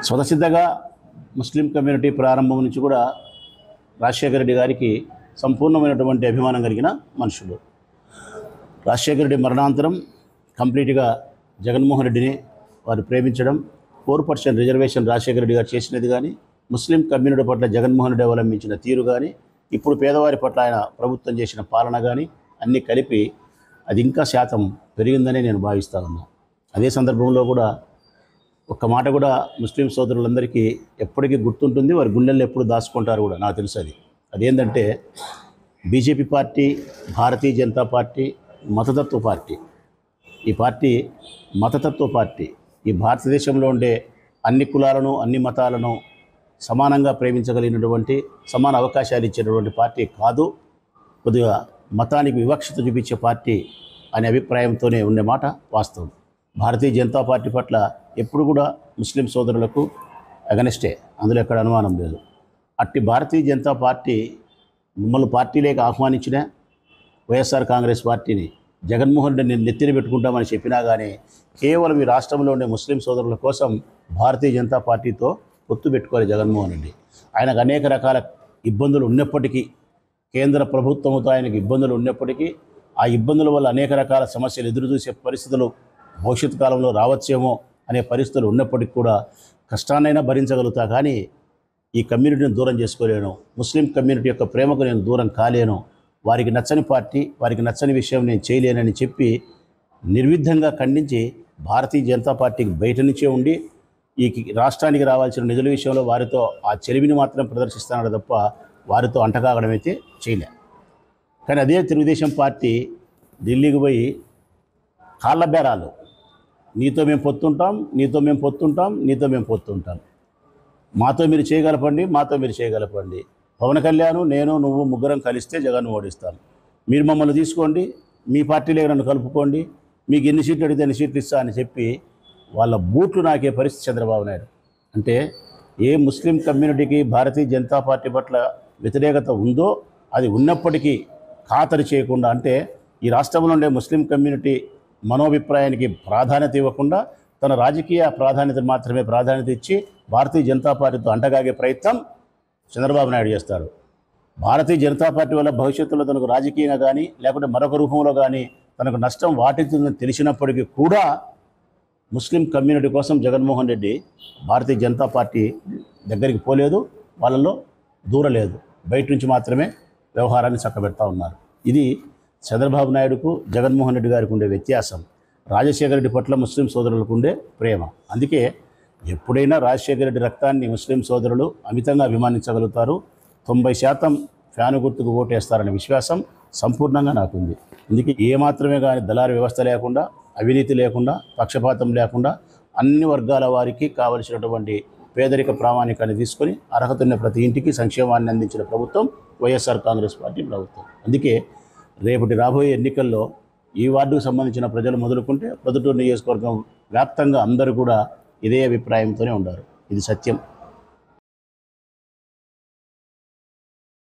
స్వతసిద్ధంగా Muslim community ప్రారంభం నుంచి కూడా రాజశేఖర రెడ్డి గారికి సంపూర్ణమైనటువంటి అభిమానం కలిగిన మనుషులు రాజశేఖర రెడ్డి మరణాంతరం కంప్లీట్గా జగన్మోహన్ రెడ్డిని వారు ప్రేమించడం four percent reservation Rajasekhara Reddy garu చేసినది కానీ ముస్లిం కమ్యూనిటీ పట్ల జగన్మోహన్ రెడ్డి అవలంబించిన తీరు కానీ ఇప్పుడు పేదవారి పట్ల ఆయన ప్రభుత్వం చేసిన పాలన కానీ అన్నీ కలిపి అది ఇంకా శాతం పెరిగిందని నేను భావిస్తా ఉన్నా అదే సందర్భంలో కూడా ఒక్క మాట కూడా ముస్లిం సోదరులందరికీ ఎప్పటికీ గుర్తుంటుంది వారి గుండెల్లో ఎప్పుడు దాచుకుంటారు కూడా నాకు తెలుసు అది అదేంటంటే BJP party Bharatiya Janata party మతతత్వ పార్టీ ఈ పార్టీ మతతత్వ పార్టీ ఈ భారతదేశంలో ఉండే అన్ని కులాలను అన్ని మతాలను సమానంగా ప్రేమించగలిగినటువంటి సమాన అవకాశాలు ఇచ్చేటటువంటి పార్టీ కాదు కొద్దిగా మతానికి వివక్షత చూపించే పార్టీ అనే అభిప్రాయంతోనే ఉండే మాట వాస్తవం భారతీయ జనతా పార్టీ పట్ల ఎప్పుడు కూడా ముస్లిం సోదరులకు అగనెస్టే అందులో ఎక్కడ అనుమానం లేదు అట్టి భారతీయ జనతా పార్టీ మిమ్మల్ని పార్టీలోకి ఆహ్వానించిన వైఎస్ఆర్ కాంగ్రెస్ పార్టీని జగన్మోహన్ రెడ్డిని నెత్తిన పెట్టుకుంటామని చెప్పినా కానీ కేవలం ఈ రాష్ట్రంలో ఉండే ముస్లిం సోదరుల కోసం భారతీయ జనతా పార్టీతో పొత్తు పెట్టుకోవాలి జగన్మోహన్ రెడ్డి ఆయనకు అనేక రకాల ఇబ్బందులు ఉన్నప్పటికీ కేంద్ర ప్రభుత్వంతో ఆయనకు ఇబ్బందులు ఉన్నప్పటికీ ఆ ఇబ్బందుల వల్ల అనేక రకాల సమస్యలు ఎదురు చూసే పరిస్థితులు భవిష్యత్ కాలంలో రావచ్చేమో అనే పరిస్థితులు ఉన్నప్పటికీ కూడా కష్టాన్నైనా భరించగలుగుతా కానీ ఈ కమ్యూనిటీని దూరం చేసుకోలేను ముస్లిం కమ్యూనిటీ యొక్క ప్రేమకు నేను దూరం కాలేను వారికి నచ్చని పార్టీ వారికి నచ్చని విషయం నేను చేయలేనని చెప్పి నిర్విద్ధంగా ఖండించి భారతీయ జనతా పార్టీకి బయట నుంచే ఉండి ఈ రాష్ట్రానికి రావాల్సిన నిధుల విషయంలో వారితో ఆ చెలివిని మాత్రం ప్రదర్శిస్తున్నాడు తప్ప వారితో అంటకాగడం అయితే చేయలే కానీ అదే తెలుగుదేశం పార్టీ ఢిల్లీకి పోయి కాళ్ళ బేరాలు నీతో మేము పొత్తుంటాం నీతో మేము పొత్తుంటాం నీతో మేము పొత్తుంటాం మాతో మీరు చేయగలపండి మాతో మీరు చేయగలపండి పవన్ కళ్యాణ్ నేను నువ్వు ముగ్గురం కలిస్తే జగన్ ఓడిస్తాను మీరు మమ్మల్ని తీసుకోండి మీ పార్టీలో నన్ను కలుపుకోండి మీకు ఎన్ని సీట్లు అడిగితే ఎన్ని సీట్లు ఇస్తా అని చెప్పి వాళ్ళ బూట్లు నాకే పరిస్థితి చంద్రబాబు నాయుడు అంటే ఏ ముస్లిం కమ్యూనిటీకి భారతీయ జనతా పార్టీ పట్ల వ్యతిరేకత ఉందో అది ఉన్నప్పటికీ ఖాతరు చేయకుండా అంటే ఈ రాష్ట్రంలో ఉండే ముస్లిం కమ్యూనిటీ మనోభిప్రాయానికి ప్రాధాన్యత ఇవ్వకుండా తన రాజకీయ ప్రాధాన్యత మాత్రమే ప్రాధాన్యత ఇచ్చి భారతీయ జనతా పార్టీతో అంటగాగే ప్రయత్నం చంద్రబాబు నాయుడు చేస్తాడు భారతీయ జనతా పార్టీ వల్ల భవిష్యత్తులో తనకు రాజకీయంగా కానీ లేకుంటే మరొక రూపంలో కానీ తనకు నష్టం వాటిల్తుందని తెలిసినప్పటికీ కూడా ముస్లిం కమ్యూనిటీ కోసం జగన్మోహన్ రెడ్డి భారతీయ జనతా పార్టీ దగ్గరికి పోలేదు వాళ్ళలో దూరలేదు బయట నుంచి మాత్రమే వ్యవహారాన్ని చక్కబెడతా ఉన్నారు ఇది చంద్రబాబు నాయుడుకు జగన్మోహన్ రెడ్డి గారికి ఉండే వ్యత్యాసం రాజశేఖర రెడ్డి పట్ల ముస్లిం సోదరులకు ఉండే ప్రేమ అందుకే ఎప్పుడైనా రాజశేఖర రెడ్డి రక్తాన్ని ముస్లిం సోదరులు అమితంగా అభిమానించగలుగుతారు తొంభై శాతం ఫ్యాను గుర్తుకు ఓటేస్తారనే విశ్వాసం సంపూర్ణంగా నాకుంది అందుకే ఏ మాత్రమే కానీ దళారి వ్యవస్థ లేకుండా అవినీతి లేకుండా పక్షపాతం లేకుండా అన్ని వర్గాల వారికి కావలసినటువంటి పేదరిక ప్రామాణికాన్ని తీసుకొని అర్హత ఉన్న ప్రతి ఇంటికి సంక్షేమాన్ని అందించిన ప్రభుత్వం వైఎస్ఆర్ కాంగ్రెస్ పార్టీ ప్రభుత్వం అందుకే రేపటి రాబోయే ఎన్నికల్లో ఈ వార్డుకు సంబంధించిన ప్రజలు మొదలుకుంటే ప్రొద్దుటూరు నియోజకవర్గం వ్యాప్తంగా అందరూ కూడా ఇదే అభిప్రాయంతోనే ఉన్నారు ఇది సత్యం